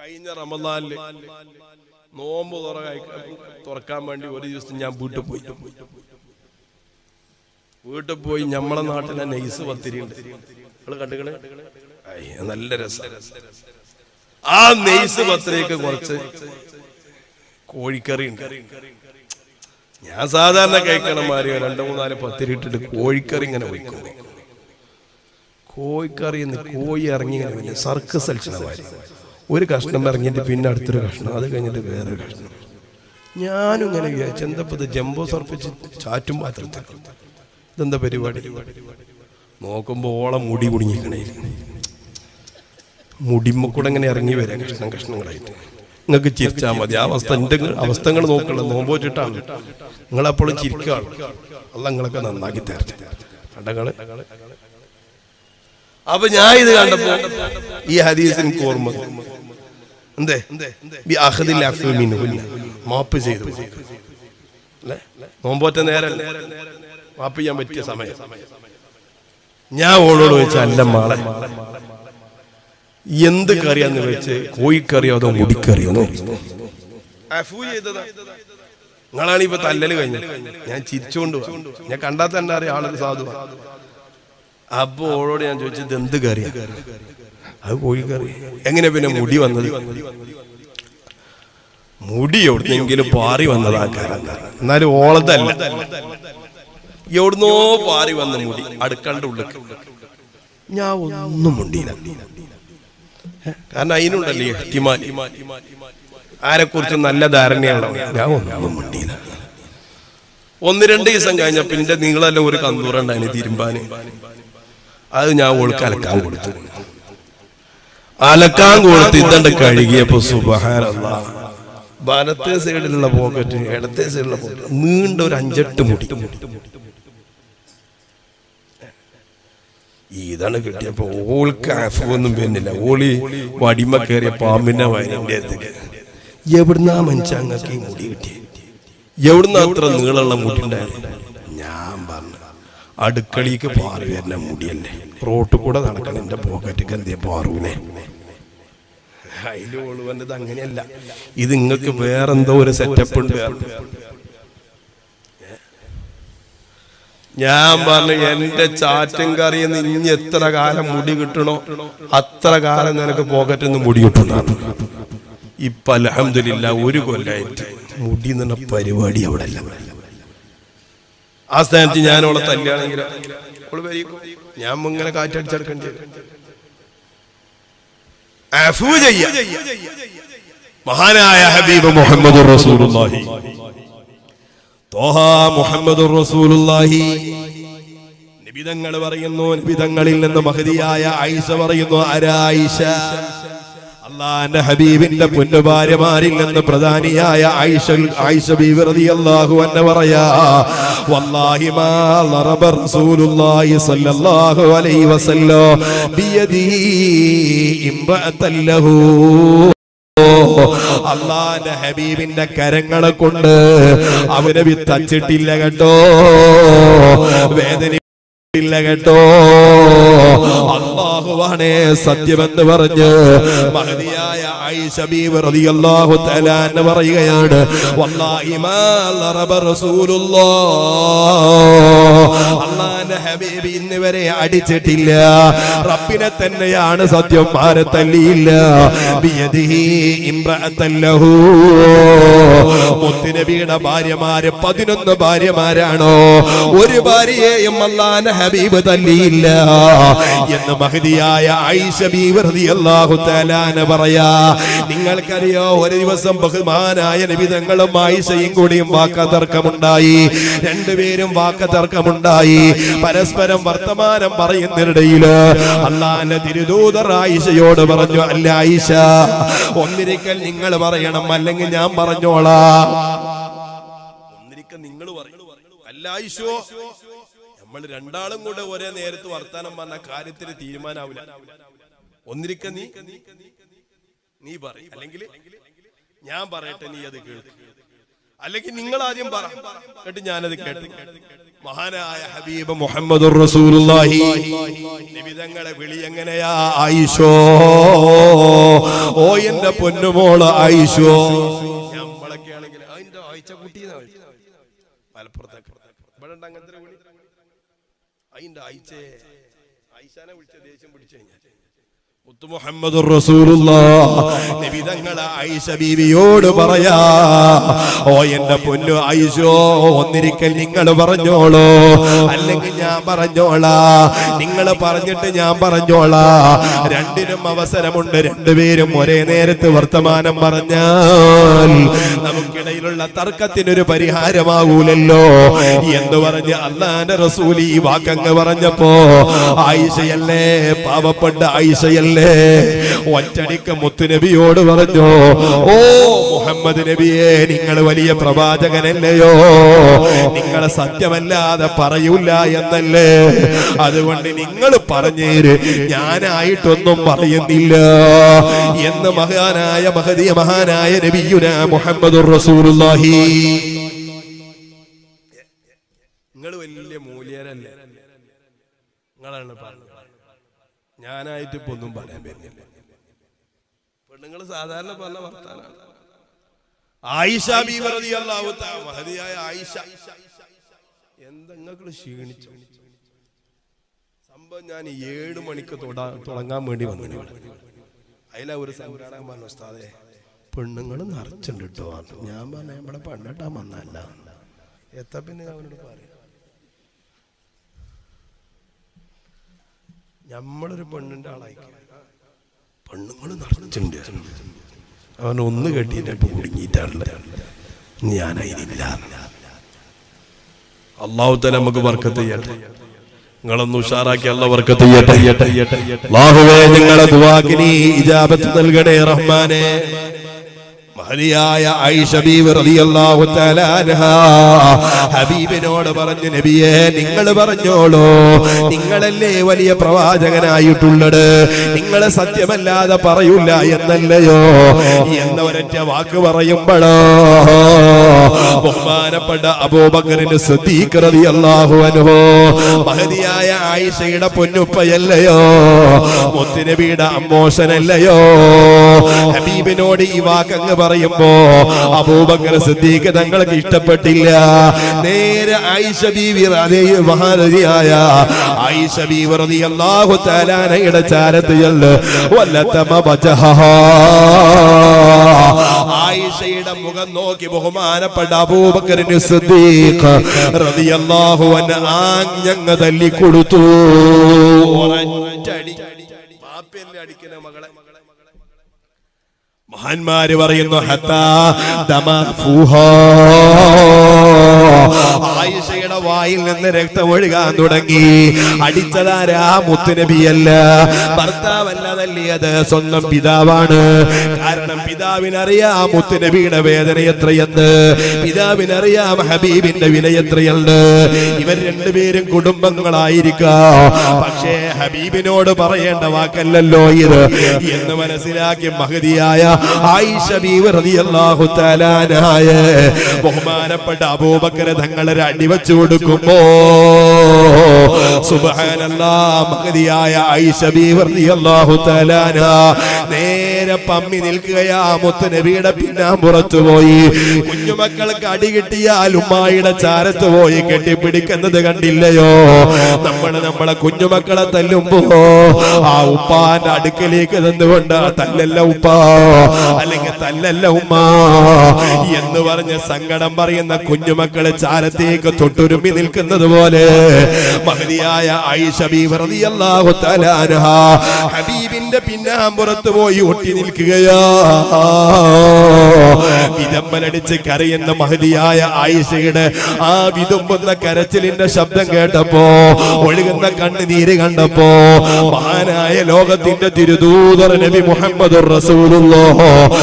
കഴിഞ്ഞ റമദാനില് നോമ്പ് തുറ തുറക്കാൻ വേണ്ടി ഒരു ദിവസം ഞാൻ വീട്ടിൽ പോയി വീട്ടിൽ പോയി നമ്മളെ നാട്ടിലെ നെയ്സ് പത്തിരി ഉണ്ട് നിങ്ങള് കണ്ടുകളെ നല്ല രസം ആ നെയ്സ് പത്തിരിക്ക് കുറച്ച് കോഴിക്കറി ഉണ്ട് ഞാൻ സാധാരണ കഴിക്കണ മാതിരി രണ്ടു മൂന്നാല് പത്തിരി ഇട്ടിട്ട് കോഴിക്കറി ഇങ്ങനെ വയ്ക്കും കോഴിക്കറി എന്ന് കോഴി ഇറങ്ങി ഇങ്ങനെ വലിയ സർക്കസ് അടിച്ചണ മാതിരി ഒരു കഷ്ണം ഇറങ്ങിയിട്ട് പിന്നെ അടുത്തൊരു കഷ്ണം അത് കഴിഞ്ഞിട്ട് വേറൊരു കഷ്ണം ഞാനും ഇങ്ങനെ വിചാരിച്ചു എന്തപ്പോ ഇത് ജംബോ സർപ്പിച്ച് ചാറ്റും പാത്രത്തിൽ ഇതെന്താ പരിപാടി നോക്കുമ്പോ ഓളം മുടി കുടുങ്ങിക്കണേ മുടിമ്മ കൂടെ ഇങ്ങനെ ഇറങ്ങി വരാം കഷ്ണം കഷ്ണങ്ങളായിട്ട് നിങ്ങൾക്ക് ചിരിച്ചാൽ മതി ആ അവസ്ഥ എൻ്റെ അവസ്ഥകൾ നോക്കണ്ട നോമ്പ് വെച്ചിട്ടാണ് നിങ്ങളെപ്പോഴും ചിരിക്കുകയാണ് അല്ല നിങ്ങളൊക്കെ നന്നാക്കി തരട്ടെ കണ്ടങ്ങള് അപ്പൊ ഞാൻ ഇത് കണ്ടപ്പോ ഈ ഹദീസ് എനിക്ക് ഓർമ്മ വന്നു. എന്തേ ബി അഖദിൽ അഫ്വി മിൻഹുന്ന. മാപ്പ് ചെയ്തു അല്ലേ നോമ്പോറ്റ നേരല്ലേ മാപ്പ് ചെയ്യാൻ പറ്റിയ സമയം ഞാൻ ഓളോട് ചോദിച്ച അല്ല മാളെ എന്ത് കറിയാന്ന് വെച്ച് കോഴിക്കറിയോ അതോ മുടിക്കറിയോ നിങ്ങളാണ് ഇപ്പൊ തല്ലല് കഴിഞ്ഞത് ഞാൻ ചിരിച്ചുകൊണ്ട് വാ. ഞാൻ കണ്ടാൽ തന്നെ അറിയാം ആളൊരു സാധു അപ്പൊ ഓളോട് ഞാൻ ചോദിച്ചത് എന്ത് കറിയാ അത് കോഴിക്കറി എങ്ങനെ പിന്നെ മുടി വന്നത് മുടി എവിടുന്നെങ്കിലും പാറി വന്നതാ കാരണം എന്നാലും ഓളതല്ല എവിടുന്നോ പാറി വന്ന മുടി അടുക്കണ്ട ഉള്ളിൽ ഞാൻ ഒന്നും മുണ്ടിയില്ല ഏ, കാരണം അതിനുണ്ടല്ലേ ഇഹ്തിമാൽ ആരെ കുറിച്ച് നല്ല ധാരണയാണ് ഞാൻ ഒന്നും മുണ്ടിയില്ല ഒന്ന് രണ്ട് ദിവസം കഴിഞ്ഞ പിന്നെ നിങ്ങളെല്ലാം ഒരു കന്തൂറുണ്ടായിന് തിരുമ്പാന് അത് ഞാൻ ഓൾക്ക് അലക്കാൻ കൊടുത്തു അലക്കാൻ കൊടുത്ത് ഇതണ്ട് കഴുകിയപ്പോ സുബഹാനല്ല വലത്തെ സൈഡിലുള്ള പോക്കറ്റ് ഇടത്തെ സൈഡിലുള്ള പോക്കറ്റ് നീണ്ട ഒരു അഞ്ചെട്ട് മുടി ഇതാണ് കിട്ടിയപ്പോ ഓൾക്ക് അഫൊന്നും വരുന്നില്ല ഓളി വടിമ കയറിയ പാമ്പിന്റെ വയലിന്റെ അടുത്തേക്ക് എവിടുന്നാ മനുഷ്യങ്ങൾക്ക് ഈ മുടി കിട്ടിയ എവിടുന്ന അത്ര നീളമുള്ള മുടി ഉണ്ടായത് ഞാൻ പറഞ്ഞു അടുക്കളയ്ക്ക് പാറി വരുന്ന മുടിയല്ലേ റോട്ടിൽ കൂടെ നടക്കണം എന്റെ പോക്കറ്റിക്ക് എന്തേ പാറൂനെ അതില് ഓള് വന്നത് അങ്ങനെയല്ല ഇത് നിങ്ങൾക്ക് വേറെന്തോ ഒരു സെറ്റപ്പ് ഉണ്ട് ഞാൻ പറഞ്ഞു എന്റെ ചാറ്റും കറിയിൽ നിന്ന് ഇനി എത്ര കാലം മുടി കിട്ടണോ അത്ര കാലം നിനക്ക് പോക്കറ്റിൽ നിന്ന് മുടി കിട്ടുന്നതാണ് ഇപ്പൊ അലഹമില്ല ഒരു കൊല്ലായിട്ട് മുടി എന്ന പരിപാടി അവിടെ അല്ല ആ സ്ഥാനത്ത് ഞാൻ അവളെ തല്ലുകയാണെങ്കിൽ അവള് വരിക്കും ഞാൻ ഇങ്ങനെ കാറ്റടിച്ചെടുക്കേണ്ടി വരും അഫൂ ചെയ്യാ മഹാനായ ഹബീബ് മുഹമ്മദ് റസൂലുള്ളാഹി തോഹ മുഹമ്മദ് റസൂലുള്ളാഹി നിബിതങ്ങൾ പറയുന്നു നിബിതങ്ങളിൽ നിന്ന് മഹതിയായ ആയിഷ പറയുന്നു ആരായിഷ അള്ളാന്റെ ഹബീബിന്റെ പൊന്നുഭാര്യമാരിൽ നിന്ന് പ്രധാനിയായ ആയിഷ ആയിഷ ബീവി റളിയല്ലാഹു അൻഹ പറയാ വല്ലാഹി മാ ളറബ റസൂലുള്ളാഹി സ്വല്ലല്ലാഹു അലൈഹി വസല്ലം ബിയദിഹി ഇംറഅത്തൻ ലഹു അള്ളാന്റെ ഹബീബിന്റെ കരങ്ങളെ കൊണ്ട് അവനെ വിത്തച്ചിട്ടില്ല കേട്ടോ വേദന കേട്ടോ അള്ളാഹുവാണേ സത്യമെന്ന് പറഞ്ഞ് മഹതിയായ ആയിഷ ബീവി റളിയല്ലാഹു തആല എന്ന് പറയുകയാണ് വല്ലാഹി മാ ളറബ റസൂലുള്ളാഹ് അള്ളാന്റെ ഹബീബ് ഇന്ന് വരെ അടിച്ചിട്ടില്ല റബ്ബിനെ തന്നെയാണ് സത്യം ആരെ തല്ലിയില്ല ബിയദിഹി ഇംറഅത്തൻ ലഹു മുത്തുനബിയുടെ ഭാര്യമാര് പതിനൊന്ന് ഭാര്യമാരാണോ ഒരു ഭാര്യയെയും അള്ളാന്റെ ഹബീബ് തല്ലിയില്ല എന്ന് മഹതിയായ ആയിഷ ബീവി റളിയല്ലാഹു തആലാന പറയാ നിങ്ങൾക്കറിയോ ഒരു ദിവസം ബഹുമാനായ നബിതങ്ങളും ആയിഷയും കൂടിയും വാക്കതർക്കമുണ്ടായി രണ്ടുപേരും വാക്കതർക്കമുണ്ടായി പരസ്പരം വർത്തമാനം പറയുന്നതിനിടയില് അള്ളാന്റെ തിരുദൂതർ ആയിഷയോട് പറഞ്ഞു അല്ല ആയിഷ ഒന്നിരിക്കൽ നിങ്ങൾ പറയണം അല്ലെങ്കിൽ ഞാൻ പറഞ്ഞോളാം ഒന്നിരിക്കൽ നിങ്ങൾ പറയണം അല്ല ആയിഷോ നമ്മൾ രണ്ടാളും കൂടെ ഒരേ നേരത്ത് വർത്താനം പറഞ്ഞ കാര്യത്തിന് തീരുമാനാവില്ല ഒന്നിരിക്ക നീ നീ പറ അല്ലെങ്കിൽ ഞാൻ പറയട്ടെ നീ അത് കേൾക്ക് അല്ലെങ്കിൽ നിങ്ങൾ ആദ്യം പറ എന്നിട്ട് ഞാനത് കേട്ടു മഹാനായ ഹബീബ് മുഹമ്മദ് റസൂലുള്ളാഹി നിബിതങ്ങളെ വിളി എങ്ങനെയാ ആയിഷോ ഓ എന്റെ പൊന്നുമോള് ആയിഷോ നമ്മളൊക്കെ ആണെങ്കിൽ അതിന്റെ ആഴ്ച കുട്ടി മലപ്പുറത്തൊക്കെ ഇവിടെ ഉണ്ട് അങ്ങനത്തെ ഒരു വിളി അതിന്റെ ആഴ്ച ആയിഷാനെ വിളിച്ച ദേഷ്യം പിടിച്ചു കഴിഞ്ഞാൽ മുത്തു മുഹമ്മദ് നബി തങ്ങളെ ആയിഷ ബീവിയോട് പറയാ ഓ എന്റെ പൊന്നു ആയിഷോ ഒന്നിരിക്കൽ നിങ്ങൾ പറഞ്ഞോളൂ അല്ലെങ്കിൽ ഞാൻ പറഞ്ഞോളാ നിങ്ങൾ പറഞ്ഞിട്ട് ഞാൻ പറഞ്ഞോളാ രണ്ടിനും അവസരമുണ്ട് രണ്ടുപേരും ഒരേ നേരത്ത് വർത്തമാനം പറഞ്ഞാൽ നമുക്കിടയിലുള്ള തർക്കത്തിനൊരു പരിഹാരമാകൂലല്ലോ എന്ന് പറഞ്ഞ് അള്ളാന്റെ റസൂൽ ഈ വാക്കങ്ങ് പറഞ്ഞപ്പോ ആയിഷയല്ലേ പാവപ്പെട്ട ആയിഷയല്ലേ ഒറ്റടിക്ക് മുത്തുനബിയോട് പറഞ്ഞു ഓ മുഹമ്മദ് നബിയെ നിങ്ങൾ വലിയ പ്രവാചകനല്ലയോ നിങ്ങളെ സത്യമല്ലാതെ പറയൂല എന്നല്ലേ അതുകൊണ്ട് നിങ്ങൾ പറഞ്ഞേര് ഞാനായിട്ടൊന്നും പറയുന്നില്ല എന്ന് മഹാനായ മഹദിയ മഹാനായ നബിയുന മുഹമ്മദ് റസൂലുള്ളാഹി നിങ്ങൾ വലിയ മൂല്യരല്ലേ നിങ്ങളാണ് പറഞ്ഞത് ഞാനായിട്ട് ഇപ്പൊ ഒന്നും പറയാൻ പറ്റുന്നില്ല പെണ്ണുങ്ങൾ സാധാരണ പറഞ്ഞ വർത്താനാണ് ആയിഷ ബീവി റളിയല്ലാഹു തആല മഹദിയായ ആയിഷ എന്തെങ്കിലും ക്ഷീണിച്ചു സംഭവം ഞാൻ ഏഴ് മണിക്ക് തൊടാ- തുടങ്ങാൻ വേണ്ടി വന്നു ഇവിടെ അതിലാ ഒരു സംഘാടകൻ പറഞ്ഞു ഉസ്താദേ പെണ്ണുങ്ങൾ നിറച്ചുണ്ട് കേട്ടോ ഞാൻ പറഞ്ഞ ഇവിടെ പെണ്ണിട്ടാൻ വന്നല്ല എത്ര പിന്നെ ഞാൻ അവനോട് പറയും നമ്മളൊരു പെണ്ണിന്റെ ആളായി പെണ്ണുങ്ങൾ നിറച്ചുണ്ട് അവൻ ഒന്ന് കെട്ടിയിട്ട് ഇപ്പൊ കുടുങ്ങിയിട്ടാണുള്ളത് ഞാനതിനില്ല അള്ളാഹു തല നമുക്ക് വർക്കത്ത് ചെയ്യട്ടെ നിങ്ങളൊന്ന് ഉഷാറാക്കി അല്ല വർക്കത്ത് ചെയ്യട്ടെ അള്ളാഹുവേ നിങ്ങളെ ദുവാക്കിനി ഇജാബത്ത് നൽകണേ റഹ്മാനെ മഹതിയായ ആയിഷ ബീവി റളിയല്ലാഹു തആല അൻഹാ ഹബീബിനോട് പറഞ്ഞു നബിയെ നിങ്ങൾ പറഞ്ഞോളൂ നിങ്ങളല്ലേ വലിയ പ്രവാചകനായിട്ടുള്ളത് നിങ്ങൾ സത്യമല്ലാതെ പറയൂല എന്നല്ലയോ എന്ന ഒരൊറ്റ വാക്ക് പറയുമ്പോഴോ ബഹുമാനപ്പെട്ട അബൂബക്കറിന് സിദ്ദീഖ് റളിയല്ലാഹു അൻഹു മഹതിയായ ആയിഷയുടെ പൊന്നുപ്പയല്ലയോ മുത്തുനബിയുടെ അമ്മോശനല്ലയോ ഹബീബിനോട് ഈ വാക്കങ്ങ് പറയുമ്പോ അബൂബക്കർ സിദ്ദീഖ് തങ്ങൾക്ക് ഇഷ്ടപ്പെട്ടില്ല നേരെ ആയിഷ ബീവി റളിയ- മഹാനദിയായ ആയിഷ ബീവി റളിയല്ലാഹു തആലാനയുടെ ചാരത്ത് ചെല്ല് വല്ലതമ വജഹ ആയിഷയുടെ മുഖം നോക്കി ബഹുമാനപ്പെട്ട അബൂബക്കറിന് സിദ്ദീഖ് റളിയല്ലാഹു അൻഹു ആഞ്ഞങ്ങ് തല്ലി കൊടുത്തു ഒരൊറ്റടി പാപ്പയല്ലേ അടിക്കുന്ന മകളെ മഹാന്മാര് പറയുന്നു ഹത്താ ദമഫൂഹാ. ആയിഷയുടെ വായിൽ നിന്ന് രക്തം ഒഴുകാൻ തുടങ്ങി അടിച്ചതാരാ മുത്തുനബിയല്ല ഭർത്താവല്ലതല്ലേ അത് സ്വന്തം പിതാവാണ് കാരണം പിതാവിനറിയാം മുത്തുനബിയുടെ വേദന എത്രയെന്ന് പിതാവിനറിയാം ഹബീബിന്റെ വില എത്രയുണ്ട് ഇവർ രണ്ടുപേരും കുടുംബങ്ങളായിരിക്കാം പക്ഷേ ഹബീബിനോട് പറയേണ്ട വാക്കല്ലല്ലോ ഇത് എന്ന് മനസ്സിലാക്കി മഹതിയായ ആയിഷ ബീവി റളിയല്ലാഹു തആലാനായ ബഹുമാനപ്പെട്ട അബൂബക്കർ തങ്ങളെ അടിവച്ചു കൊടുക്കുമ്പോ സുബ്ഹാനല്ലാ മഹതിയായ ആയിഷ ബീവി റളിയല്ലാഹു തആലാന നേരെ പമ്മി നിൽക്കുകയാ മുത്ത് നബിയുടെ പിന്നാമ്പുറത്ത് പോയി കുഞ്ഞുമക്കൾക്ക് അടി കിട്ടിയാൽ ഉമ്മായിയുടെ ചാരത്ത് പോയി കെട്ടിപ്പിടിക്കുന്നത് കണ്ടില്ലയോ നമ്മൾ നമ്മളെ കുഞ്ഞുമക്കളെ തല്ലുമ്പോ ആ ഉപ്പാന്റെ അടുക്കലേക്ക് നിന്നുകൊണ്ട് തല്ലല്ല ഉപ്പ അല്ലെങ്കിൽ തല്ലല്ല ഉമ്മ എന്ന് പറഞ്ഞ് സങ്കടം പറയുന്ന കുഞ്ഞുമക്കളെ ചാരത്തേക്ക് തൊട്ടുരുമ്പി നിൽക്കുന്നത് പോലെ മഹതിയായ ആയിഷ ബീവി റളിയല്ലാഹു തആല അൻഹാ ഹബീബിന്റെ പിന്നാമ്പുറത്ത് പോയി ഒട്ടി നിൽക്കുകയാ വിതമ്പലടിച്ച് കരയുന്ന മഹതിയായ ആയിഷയുടെ ആ വിതുമ്പുന്ന കരച്ചിലിന്റെ ശബ്ദം കേട്ടപ്പോ ഒഴുകുന്ന കണ്ണുനീര് കണ്ടപ്പോ മഹാനായ ലോകത്തിന്റെ തിരുദൂതർ നബി മുഹമ്മദ്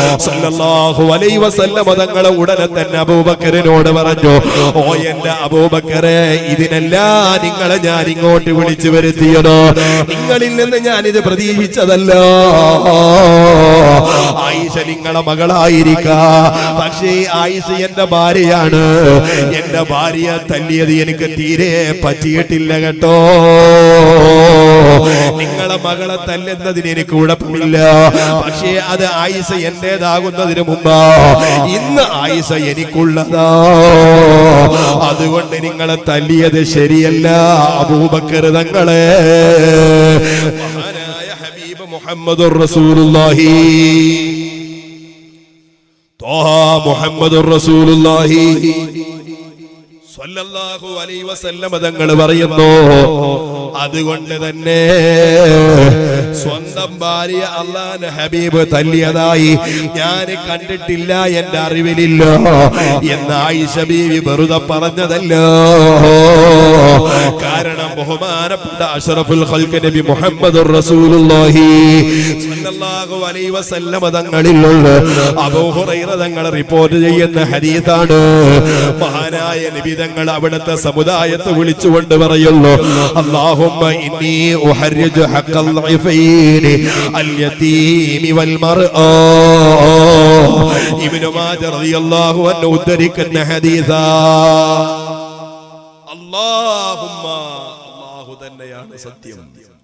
സല്ലല്ലാഹു അലൈഹി വസല്ലമ തങ്ങളെ ഉടനെ തന്നെ അബൂബക്കറിനോട് പറഞ്ഞു ഓ എന്റെ അബൂബക്കർ അബൂബക്കറെ ഇതിനല്ല നിങ്ങളെ ഞാൻ ഇങ്ങോട്ട് വിളിച്ചു വരുത്തിയതോ നിങ്ങളിൽ നിന്ന് ഞാൻ ഇത് പ്രതീക്ഷിച്ചതല്ല ആയിഷ നിങ്ങളെ മകളായിരിക്കാ പക്ഷേ ആയിഷ എന്റെ ഭാര്യയാണ് എന്റെ ഭാര്യ തല്ലിയത് എനിക്ക് തീരെ പറ്റിയിട്ടില്ല കേട്ടോ നിങ്ങളെ മകളെ തല്ലുന്നതിന് എനിക്ക് കുഴപ്പമില്ല പക്ഷേ അത് ആയിഷ എന്റേതാകുന്നതിന് മുമ്പ് ഇന്ന് ആയിഷ എനിക്കുള്ളതാ അതുകൊണ്ട് നിങ്ങളെ തല്ലിയത് ശരിയല്ല അബൂബക്കർ തങ്ങളെ മഹാനായ ഹബീബ് മുഹമ്മദുർ റസൂലുള്ളാഹി ത്വാഹ മുഹമ്മദുർ റസൂലുള്ളാഹി സ്വല്ലല്ലാഹു അലൈഹി വസല്ലമ തങ്ങൾ പറയുന്നു അതുകൊണ്ട് തന്നെ സ്വന്തം ഭാര്യ അള്ളാന്റെ ഹബീബ് തല്ലിയതായി ഞാൻ കണ്ടിട്ടില്ല എന്റെ അറിവിലില്ല എന്ന് ആയിഷ ബീവി വെറുതെ പറഞ്ഞതല്ല കാരണം ബഹുമാനപ്പെട്ട അഷറഫുൽ ഖൽക്ക് നബി മുഹമ്മദ് റസൂലുള്ളാഹി സ്വല്ലല്ലാഹു അലൈഹി വസല്ലമ തങ്ങളിലുള്ള അബൂ ഹുറൈറ തങ്ങൾ റിപ്പോർട്ട് ചെയ്യുന്ന ഹദീസാണ് മഹാനായ നബി തങ്ങൾ അവിടുത്തെ സമുദായത്തെ വിളിച്ചുകൊണ്ട് പറയുന്നു അല്ലാഹുമ്മ ഇന്നി ഉഹർരിജു ഹഖൽ ളൈഫൈനി അൽ യതീമി വൽ മർആ ഇബ്നു മാജ റളിയല്ലാഹു അൻഹു ഉദ്ധരിക്കുന്ന ഹദീസാ അല്ലാഹുമ്മ അല്ലാഹു തന്നെയാണ് സത്യം